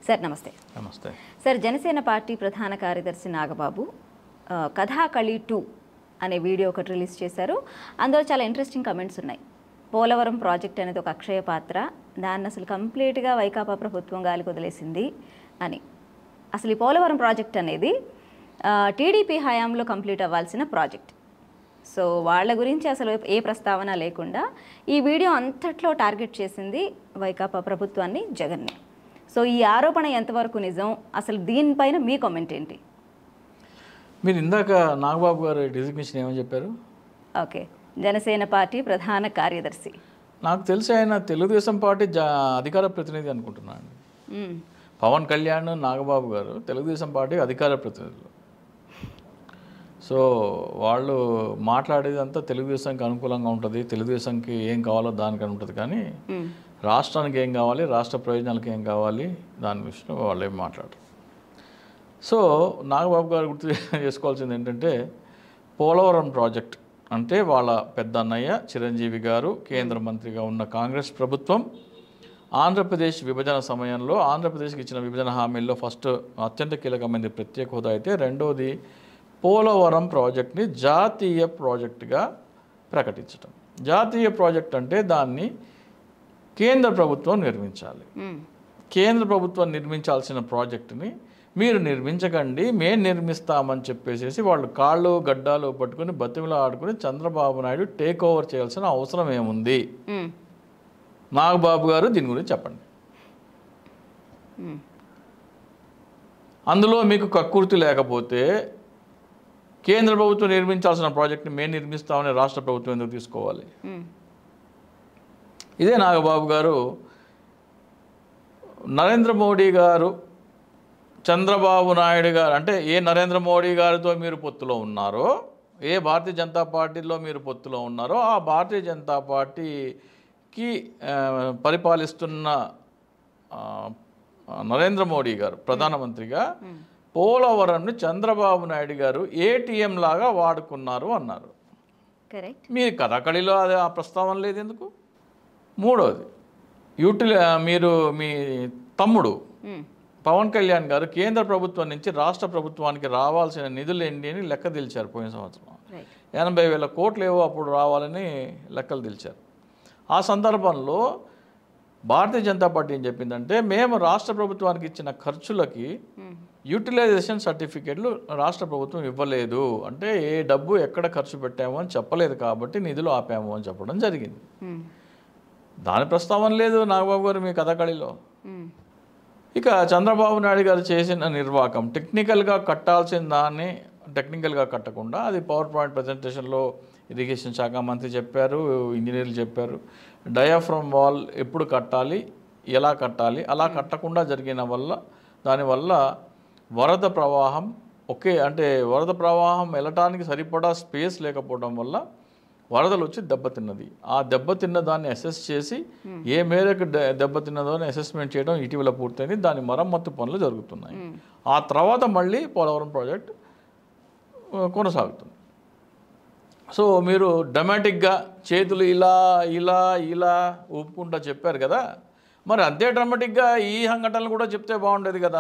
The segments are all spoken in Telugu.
సార్ నమస్తే నమస్తే సార్ జనసేన పార్టీ ప్రధాన కార్యదర్శి నాగబాబు ఆ, కథాకళి టూ అనే వీడియో ఒకటి రిలీజ్ చేశారు అందులో చాలా ఇంట్రెస్టింగ్ కమెంట్స్ ఉన్నాయి పోలవరం ప్రాజెక్ట్ అనేది ఒక అక్షయ పాత్ర దాన్ని అసలు కంప్లీట్గా వైకాపా ప్రభుత్వం గాలికి వదిలేసింది అని అసలు ఈ పోలవరం ప్రాజెక్ట్ అనేది ఆ, టీడీపీ హయాంలో కంప్లీట్ అవ్వాల్సిన ప్రాజెక్ట్ సో వాళ్ళ గురించి అసలు ఏ ప్రస్తావన లేకుండా ఈ వీడియో అంతట్లో టార్గెట్ చేసింది వైకాపా ప్రభుత్వాన్ని జగన్ని సో ఈ ఆరోపణ ఎంతవరకు నిజం అసలు దీనిపైన మీ కామెంట్ ఏంటి మీరు ఇందాక నాగబాబు గారు డిజిగ్నేషన్ ఏమని చెప్పారు ఓకే జనసేన పార్టీ ప్రధాన కార్యదర్శి నాకు తెలిసి ఆయన తెలుగుదేశం పార్టీ జా అధికార ప్రతినిధి అనుకుంటున్నాను మ్మ్. పవన్ కళ్యాణ్ నాగబాబు గారు తెలుగుదేశం పార్టీ అధికార ప్రతినిధులు సో వాళ్ళు మాట్లాడేది అంతా తెలుగుదేశంకి అనుకూలంగా ఉంటుంది తెలుగుదేశంకి ఏం కావాలో దానికి అని ఉంటుంది కానీ మ్మ్. రాష్ట్రానికి ఏం కావాలి రాష్ట్ర ప్రయోజనాలకు ఏం కావాలి దాని విషయంలో వాళ్ళు ఏం మాట్లాడరు సో నాగబాబు గారు గుర్తు చేసుకోవాల్సింది ఏంటంటే పోలవరం ప్రాజెక్ట్ అంటే వాళ్ళ పెద్ద అన్నయ్య చిరంజీవి గారు కేంద్ర మంత్రిగా ఉన్న కాంగ్రెస్ ప్రభుత్వం ఆంధ్రప్రదేశ్ విభజన సమయంలో ఆంధ్రప్రదేశ్కి ఇచ్చిన విభజన హామీల్లో ఫస్ట్ అత్యంత కీలకమైనది ప్రత్యేక హోదా అయితే రెండవది పోలవరం ప్రాజెక్ట్ని జాతీయ ప్రాజెక్టుగా ప్రకటించడం జాతీయ ప్రాజెక్ట్ అంటే దాన్ని కేంద్ర ప్రభుత్వం నిర్మించాలి మ్మ్. కేంద్ర ప్రభుత్వం నిర్మించాల్సిన ప్రాజెక్టుని మీరు నిర్మించకండి మేము నిర్మిస్తామని చెప్పేసి వాళ్ళు కాళ్ళు గడ్డాలు పట్టుకుని బతిమిలా ఆడుకుని చంద్రబాబు నాయుడు టేక్ ఓవర్ చేయాల్సిన అవసరం ఏముంది మ్మ్. నాగబాబు గారు దీని గురించి చెప్పండి మ్మ్. అందులో మీకు కక్కుర్తి లేకపోతే కేంద్ర ప్రభుత్వం నిర్మించాల్సిన ప్రాజెక్ట్ని మేము నిర్మిస్తామని రాష్ట్ర ప్రభుత్వం ఎందుకు తీసుకోవాలి మ్మ్. ఇదే నాగబాబు గారు నరేంద్ర మోడీ గారు చంద్రబాబు నాయుడు గారు అంటే ఏ నరేంద్ర మోడీ గారితో మీరు పొత్తులో ఉన్నారో ఏ భారతీయ జనతా పార్టీలో మీరు పొత్తులో ఉన్నారో ఆ భారతీయ జనతా పార్టీకి ఆ, పరిపాలిస్తున్న ఆ, నరేంద్ర మోడీ గారు ప్రధానమంత్రిగా పోలవరంని చంద్రబాబు నాయుడు గారు ఏటీఎం లాగా వాడుకున్నారు అన్నారు కరెక్ట్ మీ కథకళిలో అది ఆ ప్రస్తావన లేదు ఎందుకు మూడోది యూటిల్ మీరు మీ తమ్ముడు మ్మ్. పవన్ కళ్యాణ్ గారు కేంద్ర ప్రభుత్వం నుంచి రాష్ట్ర ప్రభుత్వానికి రావాల్సిన నిధులు ఏంటి అని లెక్క తెలిచారు పోయిన సంవత్సరం రైట్ ఎనభై వేల కోట్లు ఏవో అప్పుడు రావాలని లెక్కలు తెలిచారు ఆ సందర్భంలో భారతీయ జనతా పార్టీ ఏం చెప్పిందంటే మేము రాష్ట్ర ప్రభుత్వానికి ఇచ్చిన ఖర్చులకి మ్మ్. యూటిలైజేషన్ సర్టిఫికేట్లు రాష్ట్ర ప్రభుత్వం ఇవ్వలేదు అంటే ఏ డబ్బు ఎక్కడ ఖర్చు పెట్టామో అని చెప్పలేదు కాబట్టి నిధులు ఆపాము అని చెప్పడం జరిగింది మ్మ్. దాని ప్రస్తావన లేదు నాగబాబు గారు మీ కథకళిలో మ్మ్. ఇక చంద్రబాబు నాయుడు గారు చేసిన నిర్వాహకం టెక్నికల్గా కట్టాల్సిన దాన్ని టెక్నికల్గా కట్టకుండా అది పవర్ పాయింట్ ప్రజెంటేషన్లో ఇరిగేషన్ శాఖ మంత్రి చెప్పారు ఇంజనీర్లు చెప్పారు డయాఫ్రమ్ వాల్ ఎప్పుడు కట్టాలి ఎలా కట్టాలి అలా కట్టకుండా జరిగిన వల్ల దానివల్ల వరద ప్రవాహం ఒకే అంటే వరద ప్రవాహం వెళ్ళటానికి సరిపడా స్పేస్ లేకపోవడం వల్ల వరదలు వచ్చి దెబ్బతిన్నది ఆ దెబ్బతిన్న దాన్ని అసెస్ చేసి ఏ మేరకు దె- దెబ్బతిన్నదో అని అసెస్మెంట్ చేయడం ఇటీవల పూర్తయింది దాని మరమ్మత్తు పనులు జరుగుతున్నాయి ఆ తర్వాత మళ్ళీ పోలవరం ప్రాజెక్ట్ ఆ, కొనసాగుతుంది సో మీరు డ్రమాటిక్గా చేతులు ఇలా ఇలా ఇలా ఊపుకుంటా చెప్పారు కదా మరి అంతే డ్రమాటిక్గా ఈ సంఘటనలు కూడా చెప్తే బాగుండేది కదా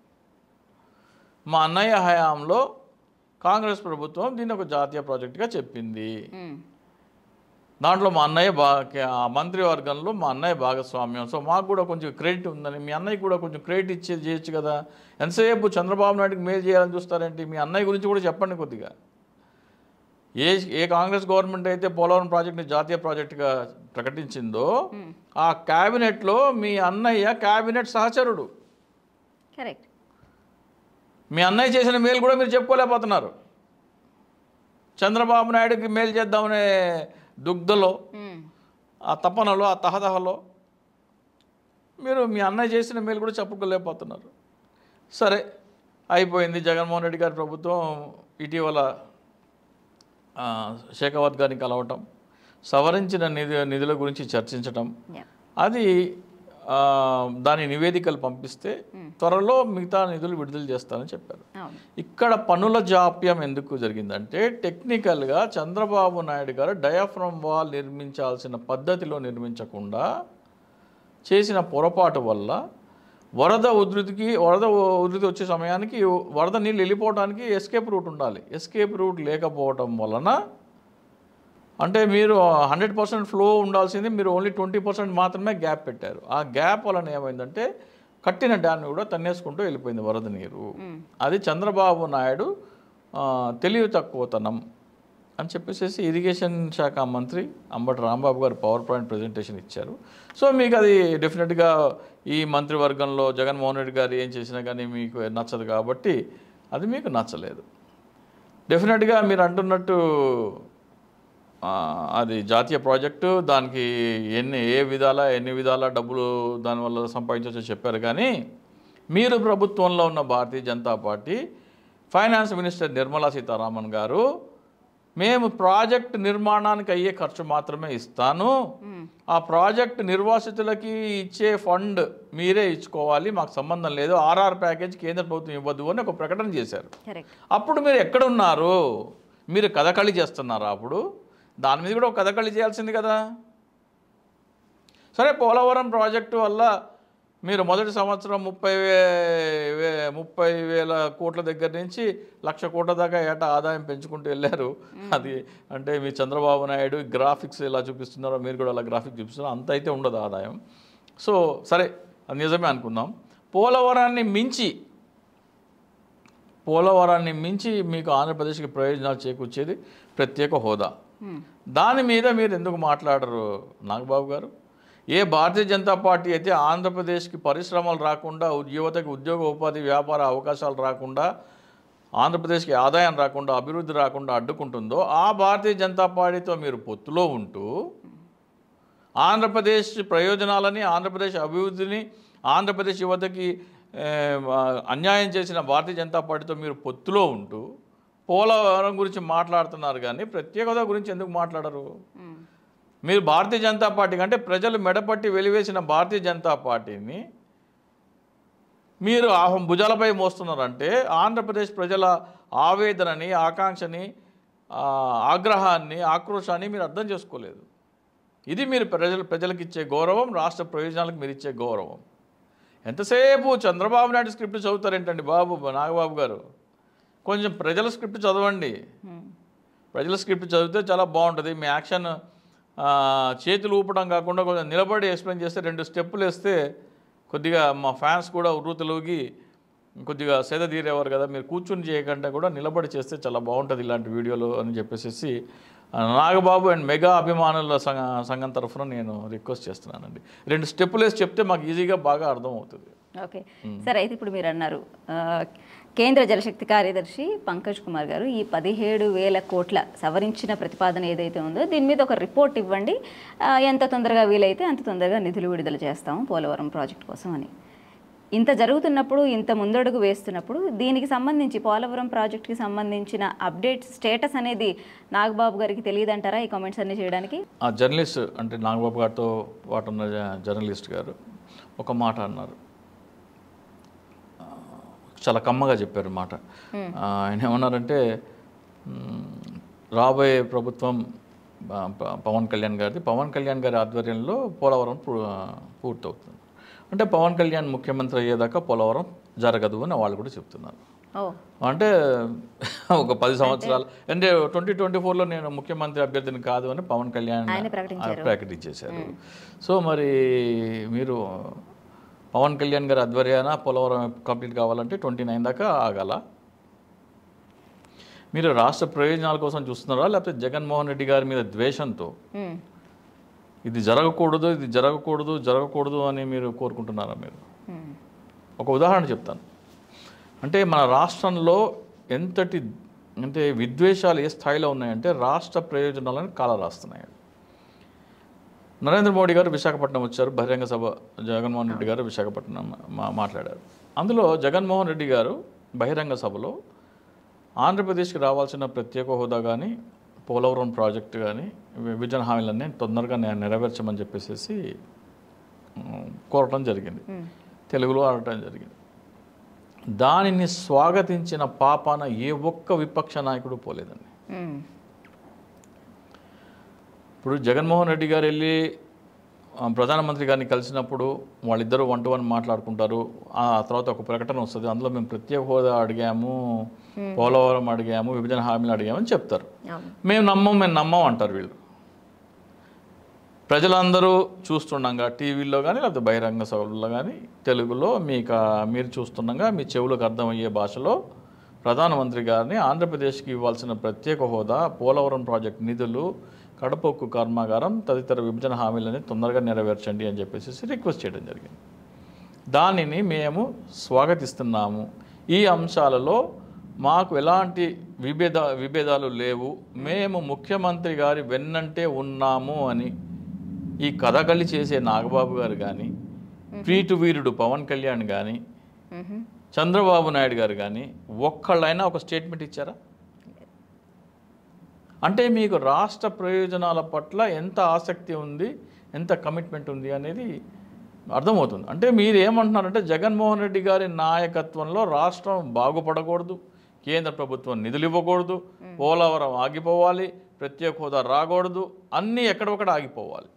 మా అన్నయ్య హయాంలో కాంగ్రెస్ ప్రభుత్వం దీన్ని ఒక జాతీయ ప్రాజెక్టుగా చెప్పింది మ్మ్. దాంట్లో మా అన్నయ్య బా ఆ మంత్రివర్గంలో మా అన్నయ్య భాగస్వామ్యం సో మాకు కూడా కొంచెం క్రెడిట్ ఉందని మీ అన్నయ్య కూడా కొంచెం క్రెడిట్ ఇచ్చే చేయొచ్చు కదా ఎంతసేపు చంద్రబాబు నాయుడుకి మేలు చేయాలని చూస్తారేంటి మీ అన్నయ్య గురించి కూడా చెప్పండి కొద్దిగా ఏ ఏ కాంగ్రెస్ గవర్నమెంట్ అయితే పోలవరం ప్రాజెక్ట్ని జాతీయ ప్రాజెక్టుగా ప్రకటించిందో ఆ క్యాబినెట్లో మీ అన్నయ్య క్యాబినెట్ సహచరుడు కరెక్ట్ మీ అన్నయ్య చేసిన మేలు కూడా మీరు చెప్పుకోలేకపోతున్నారు చంద్రబాబు నాయుడుకి మేలు చేద్దామనే దుగ్ధలో మ్మ్. ఆ తపనలో ఆ తహతహలో మీరు మీ అన్నయ్య చేసిన మేలు కూడా చెప్పుకోలేకపోతున్నారు సరే అయిపోయింది జగన్మోహన్ రెడ్డి గారి ప్రభుత్వం ఇటీవల ఆ, షేకావత్ గారిని కలవటం సవరించిన నిధి నిధుల గురించి చర్చించటం Yeah. అది ఆ, దాని నివేదికలు పంపిస్తే త్వరలో మిగతా నిధులు విడుదల చేస్తారని చెప్పారు అవును ఇక్కడ పన్నుల జాప్యం ఎందుకు జరిగిందంటే టెక్నికల్గా చంద్రబాబు నాయుడు గారు డయాఫ్రమ్ వాల్ నిర్మించాల్సిన పద్ధతిలో నిర్మించకుండా చేసిన పొరపాటు వల్ల వరద ఉధృతికి వరద ఉధృతి వచ్చే సమయానికి వరద నీళ్ళు వెళ్ళిపోవడానికి ఎస్కేప్ రూట్ ఉండాలి ఎస్కేప్ రూట్ లేకపోవటం వలన అంటే మీరు హండ్రెడ్ పర్సెంట్ ఫ్లో ఉండాల్సింది మీరు ఓన్లీ ట్వంటీ పర్సెంట్ మాత్రమే గ్యాప్ పెట్టారు ఆ గ్యాప్ వలన ఏమైందంటే కట్టిన డ్యాన్ని కూడా తన్నేసుకుంటూ వెళ్ళిపోయింది వరద నీరు అది చంద్రబాబు నాయుడు ఆ, తెలివి తక్కువతనం అని చెప్పేసి ఇరిగేషన్ శాఖ మంత్రి Ambati Rambabu garu power point presentation ఇచ్చారు సో మీకు అది డెఫినెట్గా ఈ మంత్రివర్గంలో జగన్మోహన్ రెడ్డి గారు ఏం చేసినా కానీ మీకు నచ్చదు కాబట్టి అది మీకు నచ్చలేదు డెఫినెట్గా మీరు అంటున్నట్టు ఆ, అది జాతీయ ప్రాజెక్టు దానికి ఎన్ని ఏ విధాల ఎన్ని విధాల డబ్బులు దానివల్ల సంపాదించవచ్చో చెప్పారు కానీ మీరు ప్రభుత్వంలో ఉన్న Bharatiya Janata party finance minister Nirmala Sitharaman garu మేము ప్రాజెక్ట్ నిర్మాణానికి అయ్యే ఖర్చు మాత్రమే ఇస్తాను ఆ ప్రాజెక్ట్ నిర్వాసితులకి ఇచ్చే ఫండ్ మీరే ఇచ్చుకోవాలి మాకు సంబంధం లేదు ఆర్ఆర్ ప్యాకేజ్ కేంద్ర ప్రభుత్వం ఇవ్వద్దు అని ఒక ప్రకటన చేశారు కరెక్ట్ అప్పుడు మీరు ఎక్కడున్నారు మీరు కథకళి చేస్తున్నారా అప్పుడు దాని మీద కూడా ఒక కథకళి చేయాల్సింది కదా సరే పోలవరం ప్రాజెక్టు వల్ల మీరు మొదటి సంవత్సరం ముప్పై వే వే- ముప్పై వేల కోట్ల దగ్గర నుంచి లక్ష కోట్ల దాకా ఏటా ఆదాయం పెంచుకుంటూ వెళ్ళారు అది అంటే మీ చంద్రబాబు నాయుడు గ్రాఫిక్స్ ఎలా చూపిస్తున్నారో మీరు కూడా అలా గ్రాఫిక్ చూపిస్తున్నారో అంత అయితే ఉండదు ఆదాయం సో సరే అది నిజమే అనుకుందాం పోలవరాన్ని మించి పోలవరాన్ని మించి మీకు ఆంధ్రప్రదేశ్కి ప్రయోజనాలు చేకూర్చేది ప్రత్యేక హోదా దాని మీద మీరు ఎందుకు మాట్లాడరు నాగబాబు గారు ఏ భారతీయ జనతా పార్టీ అయితే ఆంధ్రప్రదేశ్కి పరిశ్రమలు రాకుండా ఉద్- యువతకి ఉద్యోగ ఉపాధి వ్యాపార అవకాశాలు రాకుండా ఆంధ్రప్రదేశ్కి ఆదాయం రాకుండా అభివృద్ధి రాకుండా అడ్డుకుంటుందో ఆ భారతీయ జనతా పార్టీతో మీరు పొత్తులో ఉంటూ ఆంధ్రప్రదేశ్ ప్రయోజనాలని ఆంధ్రప్రదేశ్ అభివృద్ధిని ఆంధ్రప్రదేశ్ యువతకి ఏ, ఆ, అన్యాయం చేసిన భారతీయ జనతా పార్టీతో మీరు పొత్తులో ఉంటూ పోలవరం గురించి మాట్లాడుతున్నారు కానీ ప్రత్యేక హోదా గురించి ఎందుకు మాట్లాడరు మీరు భారతీయ జనతా పార్టీ కంటే ప్రజలు మెడపట్టి వెలివేసిన భారతీయ జనతా పార్టీని మీరు ఆ భుజాలపై మోస్తున్నారంటే ఆంధ్రప్రదేశ్ ప్రజల ఆవేదనని ఆకాంక్షని ఆ, ఆగ్రహాన్ని ఆక్రోశాన్ని మీరు అర్థం చేసుకోలేదు ఇది మీరు ప్రజలు ప్రజలకు ఇచ్చే గౌరవం రాష్ట్ర ప్రయోజనాలకు మీరు ఇచ్చే గౌరవం ఎంతసేపు చంద్రబాబు నాయుడు స్క్రిప్ట్ చదువుతారేంటండి బాబు నాగబాబు గారు కొంచెం ప్రజల స్క్రిప్ట్ చదవండి ప్రజల స్క్రిప్ట్ చదివితే చాలా బాగుంటుంది మీ యాక్షన్ ఆ, చేతులు ఊపడం కాకుండా కొంచెం నిలబడి ఎక్స్ప్లెయిన్ చేస్తే రెండు స్టెప్పులు వేస్తే కొద్దిగా మా ఫ్యాన్స్ కూడా ఉర్రూతలోగి కొద్దిగా సేద తీరేవారు కదా మీరు కూర్చుని చేయకుండా కూడా నిలబడి చేస్తే చాలా బాగుంటుంది ఇలాంటి వీడియోలు అని చెప్పేసి ఆ, నాగబాబు అండ్ మెగా అభిమానుల సంఘ సంఘం తరఫున నేను రిక్వెస్ట్ చేస్తున్నానండి రెండు స్టెప్పులు వేసి చెప్తే మాకు ఈజీగా బాగా అర్థమవుతుంది ఓకే సరే అయితే ఇప్పుడు మీరు అన్నారు ఆ, కేంద్ర జలశక్తి కార్యదర్శి పంకజ్ కుమార్ గారు ఈ పదిహేడు వేల కోట్ల సవరించిన ప్రతిపాదన ఏదైతే ఉందో దీని మీద ఒక రిపోర్ట్ ఇవ్వండి ఆ, ఎంత తొందరగా వీలైతే అంత తొందరగా నిధులు విడుదల చేస్తాము పోలవరం ప్రాజెక్ట్ కోసం అని ఇంత జరుగుతున్నప్పుడు ఇంత ముందడుగు వేస్తున్నప్పుడు దీనికి సంబంధించి పోలవరం ప్రాజెక్ట్కి సంబంధించిన అప్డేట్ స్టేటస్ అనేది నాగబాబు గారికి తెలియదంటారా ఈ కామెంట్స్ అన్ని చేయడానికి ఆ జర్నలిస్ట్ అంటే నాగబాబు గారితో పాటు ఉన్న జ- జర్నలిస్ట్ గారు ఒక మాట అన్నారు ఆ, చాలా కమ్మగా చెప్పారు మాట ఆ, ఆయన ఏమన్నారంటే మ్, రాబోయే ప్రభుత్వం ఆ, ప- పవన్ కళ్యాణ్ గారిది పవన్ కళ్యాణ్ గారి ఆధ్వర్యంలో పోలవరం పూ- పూర్తవుతుంది అంటే పవన్ కళ్యాణ్ ముఖ్యమంత్రి అయ్యేదాకా పోలవరం జరగదు అని వాళ్ళు కూడా చెప్తున్నారు ఓ అంటే ఒక పది సంవత్సరాలు అంటే ట్వంటీ ట్వంటీ ఫోర్లో నేను ముఖ్యమంత్రి అభ్యర్థిని కాదు అని పవన్ కళ్యాణ్ ఆయన ప్రకటించారు. ప్రకటించేశారు సో మరి మీరు పవన్ కళ్యాణ్ గారి ఆధ్వర్యాన పోలవరం కంప్లీట్ కావాలంటే ట్వంటీ నైన్ దాకా ఆగాల మీరు రాష్ట్ర ప్రయోజనాల కోసం చూస్తున్నారా లేకపోతే జగన్మోహన్ రెడ్డి గారి మీద ద్వేషంతో మ్. ఇది జరగకూడదు ఇది జరగకూడదు జరగకూడదు అని మీరు కోరుకుంటున్నారా మీరు మ్. ఒక ఉదాహరణ చెప్తాను అంటే మన రాష్ట్రంలో ఎంతటి అంటే విద్వేషాలు ఏ స్థాయిలో ఉన్నాయంటే రాష్ట్ర ప్రయోజనాలను కాల రాస్తున్నాయి నరేంద్ర మోడీ గారు విశాఖపట్నం వచ్చారు బహిరంగ సభ జగన్మోహన్ రెడ్డి గారు విశాఖపట్నం మా- మాట్లాడారు అందులో జగన్మోహన్ రెడ్డి గారు బహిరంగ సభలో ఆంధ్రప్రదేశ్కి రావాల్సిన ప్రత్యేక హోదా కానీ పోలవరం ప్రాజెక్టు కానీ విభజన హామీలన్నీ తొందరగా నె- నెరవేర్చమని చెప్పేసి ఉమ్, కోరటం జరిగింది తెలుగులో ఆడటం జరిగింది దానిని స్వాగతించిన పాపాన ఏ ఒక్క విపక్ష నాయకుడు పోలేదండి మ్. ఇప్పుడు జగన్మోహన్ రెడ్డి గారు వెళ్ళి ఆ, ప్రధానమంత్రి గారిని కలిసినప్పుడు వాళ్ళిద్దరూ వన్ టు వన్ మాట్లాడుకుంటారు ఆ తర్వాత ఒక ప్రకటన వస్తుంది అందులో మేము ప్రత్యేక హోదా అడిగాము పోలవరం అడిగాము విభజన హామీలు అడిగామని చెప్తారు అవును మేము నమ్మం మేము నమ్మం అంటారు వీళ్ళు ప్రజలందరూ చూస్తుండగా టీవీల్లో కానీ లేకపోతే బహిరంగ సభల్లో కానీ తెలుగులో మీకు ఆ- మీరు చూస్తుండగా మీ చెవులకు అర్థమయ్యే భాషలో ప్రధానమంత్రి గారిని ఆంధ్రప్రదేశ్కి ఇవ్వాల్సిన ప్రత్యేక హోదా పోలవరం ప్రాజెక్ట్ నిధులు కడపొక్కు కర్మాగారం తదితర విభజన హామీలని తొందరగా నెరవేర్చండి అని చెప్పేసి రిక్వెస్ట్ చేయడం జరిగింది దానిని మేము స్వాగతిస్తున్నాము ఈ అంశాలలో మాకు ఎలాంటి విభేద విభేదాలు లేవు మేము ముఖ్యమంత్రి గారి వెన్నంటే ఉన్నాము అని ఈ కథకళి చేసే నాగబాబు గారు కానీ ప్రీటు వీరుడు పవన్ కళ్యాణ్ కానీ మ్హూ. చంద్రబాబు నాయుడు గారు కానీ ఒక్కళ్ళైనా ఒక స్టేట్మెంట్ ఇచ్చారా అంటే మీకు రాష్ట్ర ప్రయోజనాల పట్ల ఎంత ఆసక్తి ఉంది ఎంత కమిట్మెంట్ ఉంది అనేది అర్థమవుతుంది అంటే మీరు ఏమంటున్నారంటే జగన్మోహన్ రెడ్డి గారి నాయకత్వంలో రాష్ట్రం బాగుపడకూడదు కేంద్ర ప్రభుత్వం నిధులు ఇవ్వకూడదు పోలవరం ఆగిపోవాలి ప్రత్యేక హోదా రాకూడదు అన్నీ ఎక్కడొక్కడ ఆగిపోవాలి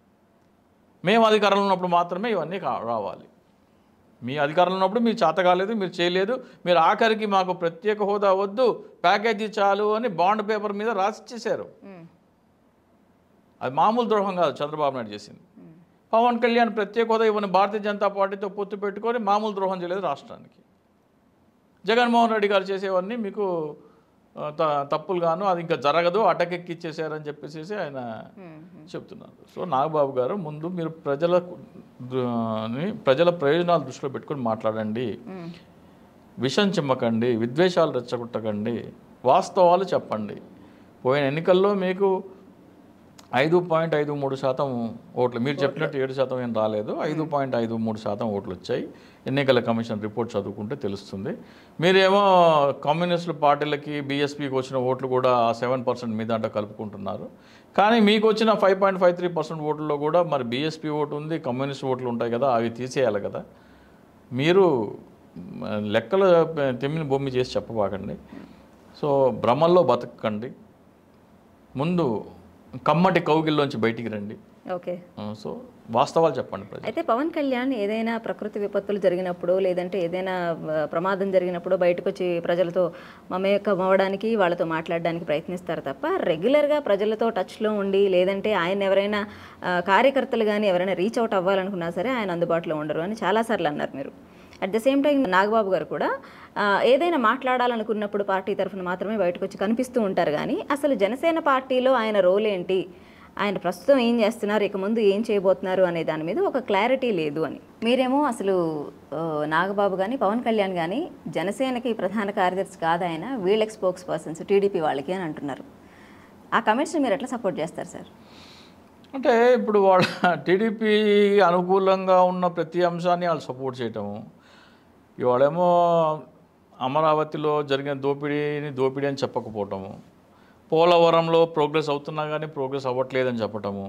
మేము అధికారంలో ఉన్నప్పుడు మాత్రమే ఇవన్నీ కా- రావాలి మీ అధికారంలో ఉన్నప్పుడు మీరు చేత కాలేదు మీరు చేయలేదు మీరు ఆఖరికి మాకు ప్రత్యేక హోదా వద్దు ప్యాకేజీ చాలు అని బాండ్ పేపర్ మీద రాసిచ్చేశారు మ్. అది మామూలు ద్రోహం కాదు చంద్రబాబు నాయుడు చేసింది పవన్ కళ్యాణ్ ప్రత్యేక హోదా ఇవ్వని భారతీయ జనతా పార్టీతో పొత్తు పెట్టుకొని మామూలు ద్రోహం చేయలేదు రాష్ట్రానికి జగన్మోహన్ రెడ్డి గారు చేసేవన్నీ మీకు ఆ, త- తప్పులు గాను అది ఇంకా జరగదు అటకెక్కిచ్చేసారని చెప్పేసి ఆయన మ్. చెప్తున్నారు సో నాగబాబు గారు ముందు మీరు ప్రజల ని ప్రజల ప్రయోజనాలు దృష్టిలో పెట్టుకొని మాట్లాడండి మ్. విషం చిమ్మకండి విద్వేషాలు రెచ్చగొట్టకండి వాస్తవాలు చెప్పండి పోయిన ఎన్నికల్లో మీకు ఐదు పాయింట్ ఐదు మూడు శాతం ఓట్లు మీరు చెప్పినట్టు ఏడు శాతం ఏం రాలేదు ఐదు పాయింట్ ఐదు మూడు శాతం ఓట్లు వచ్చాయి ఎన్నికల కమిషన్ రిపోర్ట్ చదువుకుంటే తెలుస్తుంది మీరేమో కమ్యూనిస్టు పార్టీలకి బీఎస్పీకి వచ్చిన ఓట్లు కూడా సెవెన్ పర్సెంట్ మీ దాంట్లో కలుపుకుంటున్నారు కానీ మీకు వచ్చిన five point five three percent ఓట్లలో కూడా మరి బీఎస్పీ ఓటు ఉంది కమ్యూనిస్ట్ ఓట్లు ఉంటాయి కదా అవి తీసేయాలి కదా మీరు మ, లెక్కల తెమ్మిని భూమి చేసి చెప్పబాకండి సో భ్రమల్లో బతకండి ముందు కమ్మటి కౌగిల్లోంచి బయటికి రండి ఓకే ఆ, సో వాస్తవాలు చెప్పండి ప్రజలు అయితే పవన్ కళ్యాణ్ ఏదైనా ప్రకృతి విపత్తులు జరిగినప్పుడు లేదంటే ఏదైనా ఆ, ప్రమాదం జరిగినప్పుడు బయటకు వచ్చి ప్రజలతో మమేకం అవ్వడానికి వాళ్ళతో మాట్లాడడానికి ప్రయత్నిస్తారు తప్ప రెగ్యులర్గా ప్రజలతో టచ్లో ఉండి లేదంటే ఆయన ఎవరైనా ఆ, కార్యకర్తలు కానీ ఎవరైనా రీచ్ అవుట్ అవ్వాలనుకున్నా సరే ఆయన అందుబాటులో ఉండరు అని చాలాసార్లు అన్నారు మీరు at the same time Nagababu garu కూడా ఆ, ఏదైనా మాట్లాడాలనుకున్నప్పుడు పార్టీ తరఫున మాత్రమే బయటకు వచ్చి కనిపిస్తూ ఉంటారు కానీ అసలు జనసేన పార్టీలో ఆయన రోల్ ఏంటి ఆయన ప్రస్తుతం ఏం చేస్తున్నారు ఇక ముందు ఏం చేయబోతున్నారు అనే దాని మీద ఒక క్లారిటీ లేదు అని మీరేమో అసలు ఆ, నాగబాబు కానీ పవన్ కళ్యాణ్ కానీ జనసేనకి ప్రధాన కార్యదర్శి కాదు ఆయన వీళ్ళకి స్పోక్స్ పర్సన్స్ టీడీపీ వాళ్ళకి అని అంటున్నారు ఆ కమెంట్స్ని మీరు ఎట్లా సపోర్ట్ చేస్తారు సార్ అంటే ఇప్పుడు వాళ్ళ టీడీపీ అనుకూలంగా ఉన్న ప్రతి అంశాన్ని వాళ్ళు సపోర్ట్ చేయటము ఇవాళేమో అమరావతిలో జరిగిన దోపిడీని దోపిడీ అని చెప్పకపోవటము పోలవరంలో ప్రోగ్రెస్ అవుతున్నా కానీ ప్రోగ్రెస్ అవ్వట్లేదని చెప్పటము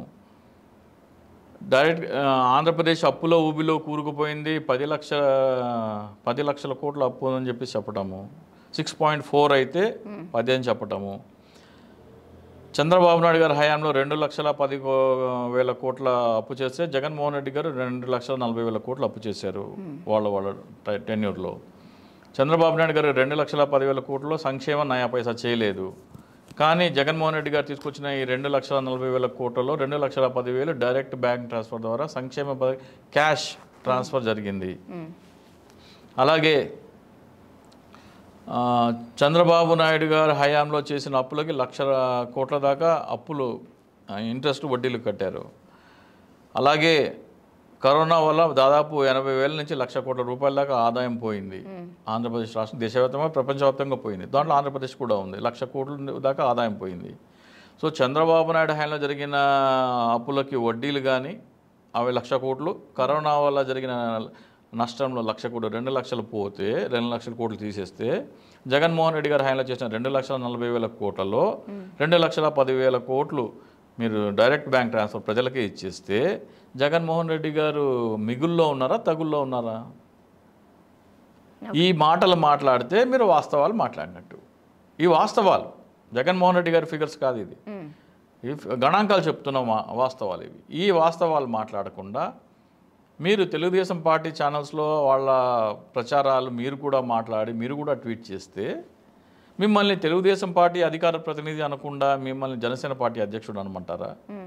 డైరెక్ట్ ఆ, ఆంధ్రప్రదేశ్ అప్పులో ఊబిలో కూరుకుపోయింది పది లక్షల పది లక్షల కోట్ల అప్పు అని చెప్పి చెప్పటము సిక్స్ పాయింట్ ఫోర్ అయితే పది అని చెప్పటము చంద్రబాబు నాయుడు గారి హయాంలో రెండు లక్షల పది కో- వేల కోట్ల అప్పు చేస్తే జగన్మోహన్ రెడ్డి గారు రెండు లక్షల నలభై వేల కోట్లు అప్పు చేశారు వాళ్ళ వాళ్ళ టె- టెన్యూర్లో చంద్రబాబు నాయుడు గారు రెండు లక్షల పదివేల కోట్లలో సంక్షేమ నయా పైసా చేయలేదు కానీ జగన్మోహన్ రెడ్డి గారు తీసుకొచ్చిన ఈ రెండు లక్షల నలభై వేల కోట్లలో రెండు లక్షల పదివేలు డైరెక్ట్ బ్యాంక్ ట్రాన్స్ఫర్ ద్వారా సంక్షేమ ప- క్యాష్ ట్రాన్స్ఫర్ జరిగింది అలాగే ఆ, చంద్రబాబు నాయుడు గారు హయాంలో చేసిన అప్పులకి లక్షల కోట్ల దాకా అప్పులు ఆ, ఇంట్రెస్ట్ వడ్డీలు కట్టారు అలాగే కరోనా వల్ల దాదాపు ఎనభై వేల నుంచి లక్ష కోట్ల రూపాయల దాకా ఆదాయం పోయింది ఆంధ్రప్రదేశ్ రాష్ట్రం దేశవ్యాప్తంగా ప్రపంచవ్యాప్తంగా పోయింది దాంట్లో ఆంధ్రప్రదేశ్ కూడా ఉంది లక్ష కోట్ల దాకా ఆదాయం పోయింది సో చంద్రబాబు నాయుడు హయాంలో జరిగిన అప్పులకి వడ్డీలు కానీ అవి లక్ష కోట్లు కరోనా వల్ల జరిగిన నష్టంలో లక్ష కోట్లు రెండు లక్షలు పోతే రెండు లక్షల కోట్లు తీసేస్తే జగన్మోహన్ రెడ్డి గారు హయాంలో చేసిన రెండు లక్షల నలభై వేల కోట్లలో రెండు లక్షల పదివేల కోట్లు మీరు డైరెక్ట్ బ్యాంక్ ట్రాన్స్ఫర్ ప్రజలకే ఇచ్చేస్తే జగన్మోహన్ రెడ్డి గారు మిగుల్లో ఉన్నారా తగుల్లో ఉన్నారా ఈ మాటలు మాట్లాడితే మీరు వాస్తవాలు మాట్లాడినట్టు ఈ వాస్తవాలు జగన్మోహన్ రెడ్డి గారి ఫిగర్స్ కాదు ఇది ఈ గణాంకాలు చెప్తున్న వా- వాస్తవాలు ఇవి ఈ వాస్తవాలు మాట్లాడకుండా మీరు తెలుగుదేశం పార్టీ ఛానల్స్లో వాళ్ళ ప్రచారాలు మీరు కూడా మాట్లాడి మీరు కూడా ట్వీట్ చేస్తే మిమ్మల్ని తెలుగుదేశం పార్టీ అధికార ప్రతినిధి అనకుండా మిమ్మల్ని జనసేన పార్టీ అధ్యక్షుడు అనమంటారా ఉమ్,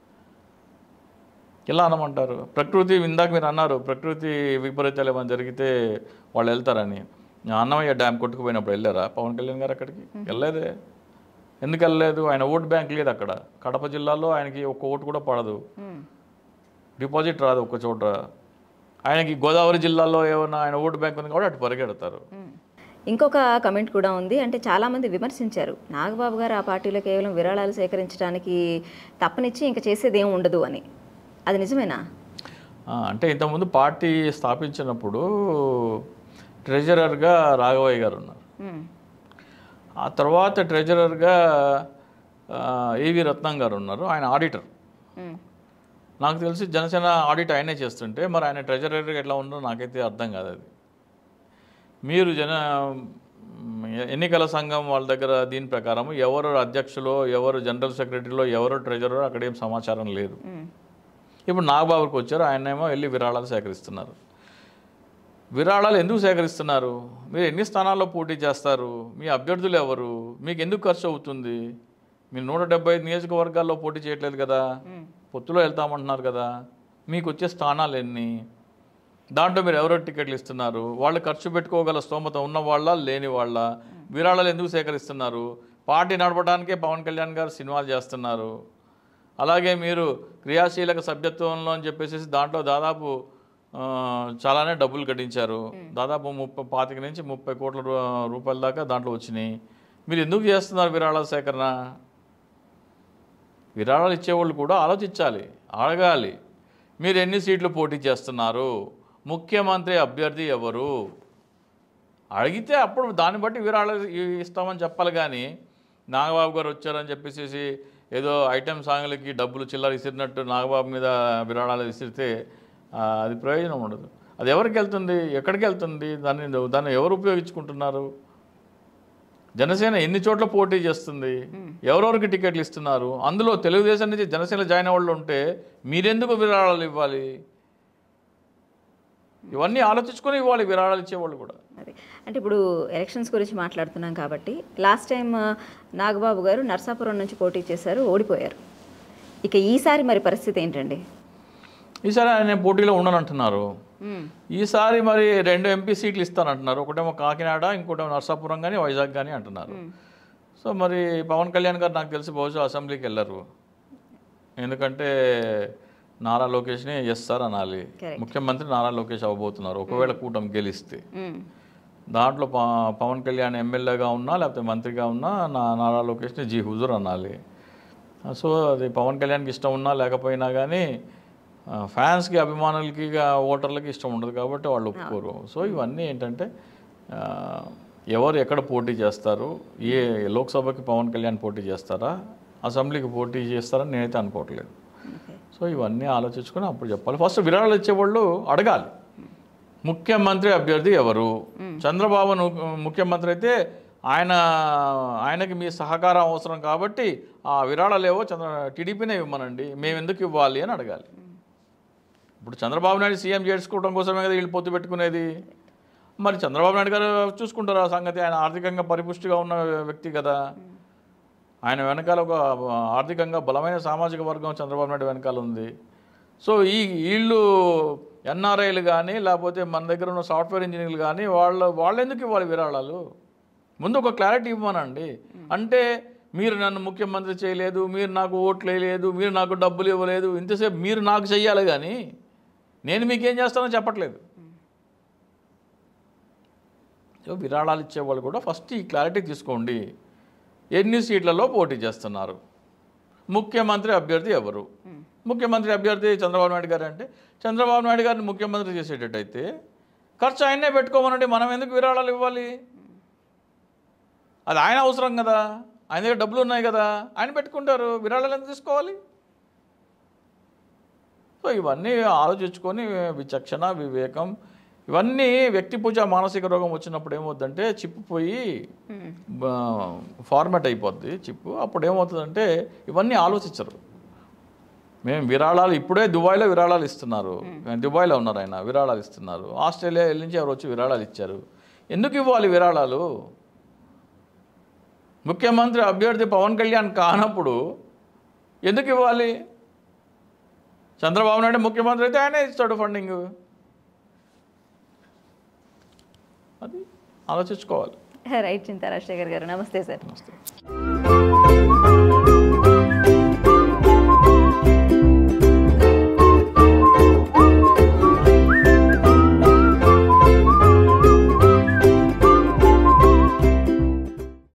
ఎలా అనమంటారు ప్రకృతి ఇందాక మీరు అన్నారు ప్రకృతి విపరీతాలు ఏమైనా జరిగితే వాళ్ళు వెళ్తారని అన్నమయ్య డ్యామ్ కొట్టుకుపోయినప్పుడు వెళ్ళారా పవన్ కళ్యాణ్ గారు అక్కడికి వెళ్ళలేదే ఎందుకు వెళ్ళలేదు ఆయన ఓట్ బ్యాంక్ లేదు అక్కడ కడప జిల్లాలో ఆయనకి ఒక్క ఓటు కూడా పడదు ఉమ్, డిపాజిట్ రాదు ఒక్క చోట ఆయనకి గోదావరి జిల్లాలో ఏమైనా ఆయన ఓటు బ్యాంక్ ఉంది కాబట్టి అటు పరిగెడతారు ఉమ్. ఇంకొక కమెంట్ కూడా ఉంది అంటే చాలామంది విమర్శించారు నాగబాబు గారు ఆ పార్టీలో కేవలం విరాళాలు సేకరించడానికి తప్పనిచ్చి ఇంకా చేసేది ఏం ఉండదు అని అది నిజమేనా ఆ, అంటే ఇంతకుముందు పార్టీ స్థాపించినప్పుడు ట్రెజరర్గా రాఘవయ్య గారు ఉన్నారు ఉమ్, ఆ తర్వాత ట్రెజరర్గా ఏవి రత్నం గారు ఉన్నారు ఆయన ఆడిటర్ ఉమ్, నాకు తెలిసి జనసేన ఆడిట్ ఆయనే చేస్తుంటే మరి ఆయన ట్రెజరర్గా ఎట్లా ఉన్నారో నాకైతే అర్థం కాదు అది మీరు జన మ్, ఎన్నికల సంఘం వాళ్ళ దగ్గర దీని ప్రకారం ఎవరు అధ్యక్షులో ఎవరు జనరల్ సెక్రటరీలో ఎవరు ట్రెజరర్ అక్కడ ఏం సమాచారం లేదు ఉమ్, ఇప్పుడు నాగబాబుకి వచ్చారు ఆయనేమో వెళ్ళి విరాళాలు సేకరిస్తున్నారు విరాళాలు ఎందుకు సేకరిస్తున్నారు మీరు ఎన్ని స్థానాల్లో పోటీ చేస్తారు మీ అభ్యర్థులు ఎవరు మీకు ఎందుకు ఖర్చు అవుతుంది మీరు నూట డెబ్బై ఐదు నియోజకవర్గాల్లో పోటీ చేయట్లేదు కదా ఉమ్, పొత్తులో వెళ్తామంటున్నారు కదా మీకు వచ్చే స్థానాలు ఎన్ని దాంట్లో మీరు ఎవరో టికెట్లు ఇస్తున్నారు వాళ్ళు ఖర్చు పెట్టుకోగల స్తోమత ఉన్న వాళ్ళ లేని వాళ్ళ విరాళాలు ఎందుకు సేకరిస్తున్నారు పార్టీ నడపడానికే పవన్ కళ్యాణ్ గారు సినిమాలు చేస్తున్నారు అలాగే మీరు క్రియాశీలక సభ్యత్వంలో అని చెప్పేసి దాంట్లో దాదాపు ఆ, చాలానే డబ్బులు కట్టించారు దాదాపు ముప్పై పాతిక నుంచి ముప్పై కోట్ల రూ- రూపాయల దాకా దాంట్లో వచ్చినాయి మీరు ఎందుకు చేస్తున్నారు విరాళాల సేకరణ విరాళాలు ఇచ్చేవాళ్ళు కూడా ఆలోచించాలి అడగాలి మీరు ఎన్ని సీట్లు పోటీ చేస్తున్నారు ముఖ్యమంత్రి అభ్యర్థి ఎవరు అడిగితే అప్పుడు దాన్ని బట్టి విరాళాలు ఇ- ఇస్తామని చెప్పాలి కానీ నాగబాబు గారు వచ్చారని చెప్పేసి ఏదో ఐటెం సాంగ్లకి డబ్బులు చిల్లర ఇసిరినట్టు నాగబాబు మీద విరాళాలు విసిరితే ఆ, అది ప్రయోజనం ఉండదు అది ఎవరికి వెళ్తుంది ఎక్కడికి వెళ్తుంది దాన్ని దాన్ని ఎవరు ఉపయోగించుకుంటున్నారు జనసేన ఎన్ని చోట్ల పోటీ చేస్తుంది ఎవరెవరికి టికెట్లు ఇస్తున్నారు అందులో తెలుగుదేశం నుంచి జనసేన జాయిన్ వాళ్ళు ఉంటే మీరెందుకు విరాళాలు ఇవ్వాలి ఇవన్నీ ఆలోచించుకొని ఇవ్వాలి విరాళాలు ఇచ్చేవాళ్ళు కూడా అది అంటే ఇప్పుడు ఎలక్షన్స్ గురించి మాట్లాడుతున్నాం కాబట్టి లాస్ట్ టైం ఆ, నాగబాబు గారు నర్సాపురం నుంచి పోటీ చేశారు ఓడిపోయారు ఇక ఈసారి మరి పరిస్థితి ఏంటండి ఈసారి ఆయన పోటీలో ఉండనంటున్నారు ఉమ్, ఈసారి మరి రెండు ఎంపీ సీట్లు ఇస్తానంటున్నారు ఒకటేమో కాకినాడ ఇంకోటేమో నర్సాపురం కానీ వైజాగ్ కానీ అంటున్నారు సో మరి పవన్ కళ్యాణ్ గారు నాకు తెలిసి బహుశా అసెంబ్లీకి వెళ్ళరు ఎందుకంటే నారా లోకేష్ని ఎస్ సార్ అనాలి Correct. ముఖ్యమంత్రి నారా లోకేష్ అవ్వబోతున్నారు ఒకవేళ కూటమి గెలిస్తే ఉమ్, దాంట్లో ప- పవన్ కళ్యాణ్ ఎమ్మెల్యేగా ఉన్నా లేకపోతే మంత్రిగా ఉన్నా నా నారా లోకేష్ని జీ హుజూర్ అనాలి సో అది పవన్ కళ్యాణ్కి ఇష్టం ఉన్నా లేకపోయినా కానీ ఆ, ఫ్యాన్స్కి అభిమానులకి గా- ఓటర్లకి ఇష్టం ఉండదు కాబట్టి వాళ్ళు ఒప్పుకోరు సో ఇవన్నీ ఏంటంటే ఆ, ఎవరు ఎక్కడ పోటీ చేస్తారు ఏ లోక్సభకి పవన్ కళ్యాణ్ పోటీ చేస్తారా అసెంబ్లీకి పోటీ చేస్తారని నేనైతే అనుకోవట్లేదు ఓకే సో ఇవన్నీ ఆలోచించుకొని అప్పుడు చెప్పాలి ఫస్ట్ విరాళాలు ఇచ్చేవాళ్ళు అడగాలి ముఖ్యమంత్రి అభ్యర్థి ఎవరు చంద్రబాబు ను- ముఖ్యమంత్రి అయితే ఆయన ఆయనకి మీ సహకారం అవసరం కాబట్టి ఆ విరాళాలు ఏవో చంద్ర టీడీపీనే ఇవ్వమనండి మేము ఎందుకు ఇవ్వాలి అని అడగాలి ఇప్పుడు చంద్రబాబు నాయుడు సీఎం చేసుకోవడం కోసమే కదా వీళ్ళు పొత్తు పెట్టుకునేది మరి చంద్రబాబు నాయుడు గారు చూసుకుంటారు ఆ సంగతి ఆయన ఆర్థికంగా పరిపుష్టిగా ఉన్న వ్యక్తి కదా ఆయన వెనకాల ఒక ఆర్థికంగా బలమైన సామాజిక వర్గం చంద్రబాబు నాయుడు వెనకాల ఉంది సో ఈ వీళ్ళు ఎన్ఆర్ఐలు కానీ లేకపోతే మన దగ్గర ఉన్న సాఫ్ట్వేర్ ఇంజనీర్లు కానీ వాళ్ళ వాళ్ళు ఎందుకు ఇవ్వాలి విరాళాలు ముందు ఒక క్లారిటీ ఇవ్వమనండి అంటే మీరు నన్ను ముఖ్యమంత్రి చేయలేదు మీరు నాకు ఓట్లు వేయలేదు మీరు నాకు డబ్బులు ఇవ్వలేదు ఇంతసేపు మీరు నాకు చెయ్యాలి కానీ నేను మీకేం చేస్తానో చెప్పట్లేదు సో విరాళాలు ఇచ్చేవాళ్ళు కూడా ఫస్ట్ ఈ క్లారిటీ తీసుకోండి ఎన్ని సీట్లలో పోటీ చేస్తున్నారు ముఖ్యమంత్రి అభ్యర్థి ఎవరు ముఖ్యమంత్రి అభ్యర్థి చంద్రబాబు నాయుడు గారు అంటే చంద్రబాబు నాయుడు గారిని ముఖ్యమంత్రి చేసేటట్టయితే ఖర్చు ఆయన్నే పెట్టుకోమనండి మనం ఎందుకు విరాళాలు ఇవ్వాలి అది ఆయన అవసరం కదా ఆయన దగ్గర డబ్బులు ఉన్నాయి కదా ఆయన పెట్టుకుంటారు విరాళాలు ఎందుకు తీసుకోవాలి సో ఇవన్నీ ఆలోచించుకొని విచక్షణ వివేకం ఇవన్నీ వ్యక్తి పూజ మానసిక రోగం వచ్చినప్పుడు ఏమవుతుందంటే చిప్పు పోయి మ్మ్. ఫార్మాట్ అయిపోద్ది చిప్పు అప్పుడు ఏమవుతుందంటే ఇవన్నీ ఆలోచించరు మేము విరాళాలు ఇప్పుడే దుబాయ్లో విరాళాలు ఇస్తున్నారు దుబాయ్లో ఉన్నారు ఆయన విరాళాలు ఇస్తున్నారు ఆస్ట్రేలియా వెళ్ళి నుంచి ఎవరు వచ్చి విరాళాలు ఇచ్చారు ఎందుకు ఇవ్వాలి విరాళాలు ముఖ్యమంత్రి అభ్యర్థి పవన్ కళ్యాణ్ కానప్పుడు ఎందుకు ఇవ్వాలి చంద్రబాబు నాయుడు ముఖ్యమంత్రి అయితే ఆయనే ఇస్తాడు ఫండింగ్ అది ఆలోచించుకోవాలి రైట్ చింతా రాజశేఖర్ గారు నమస్తే సార్ నమస్తే